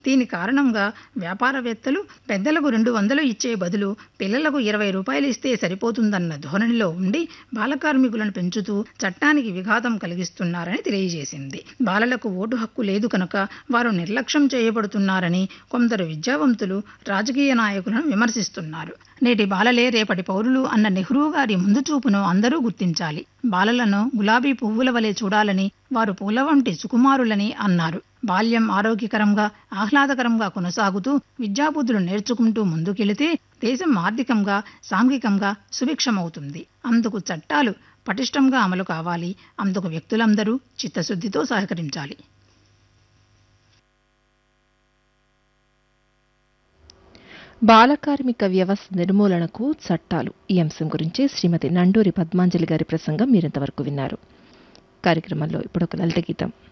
దీని కారణంగా వ్యాపారవేత్తలు పెద్దలకు రెండు వందలు ఇచ్చే బదులు పిల్లలకు ఇరవై రూపాయలు ఇస్తే సరిపోతుందన్న ధోరణిలో ఉండి బాలకార్మికులను పెంచుతూ చట్టానికి విఘాతం కలిగిస్తున్నారని తెలియజేసింది బాలలకు ఓటు హక్కు లేదు కనుక వారు నిర్లక్ష్యం చేయబడుతున్నారని కొందరు విద్యావంతులు రాజకీయ నాయకులను విమర్శిస్తున్నారు నేటి బాలలే రేపటి పౌరులు అన్న నెహ్రూ గారి ముందు చూపును అందరూ గుర్తించాలి బాలలను గులాబీ పువ్వుల వలె చూడాలని వారు పూల వంటి సుకుమారులని అన్నారు బాల్యం ఆరోగ్యకరంగా ఆహ్లాదకరంగా కొనసాగుతూ విద్యాబుద్ధులు నేర్చుకుంటూ ముందుకెళితే దేశం ఆర్థికంగా సాంఘికంగా సుభిక్షమవుతుంది అందుకు చట్టాలు పటిష్టంగా అమలు కావాలి అందుకు వ్యక్తులందరూ చిత్తశుద్ధితో సహకరించాలి బాలకార్మిక వ్యవస్థ నిర్మూలనకు చట్టాలు ఈ అంశం గురించి శ్రీమతి నండూరి పద్మాంజలి గారి ప్రసంగం మీరింతవరకు విన్నారు కార్యక్రమంలో ఇప్పుడు ఒక లలిత గీతం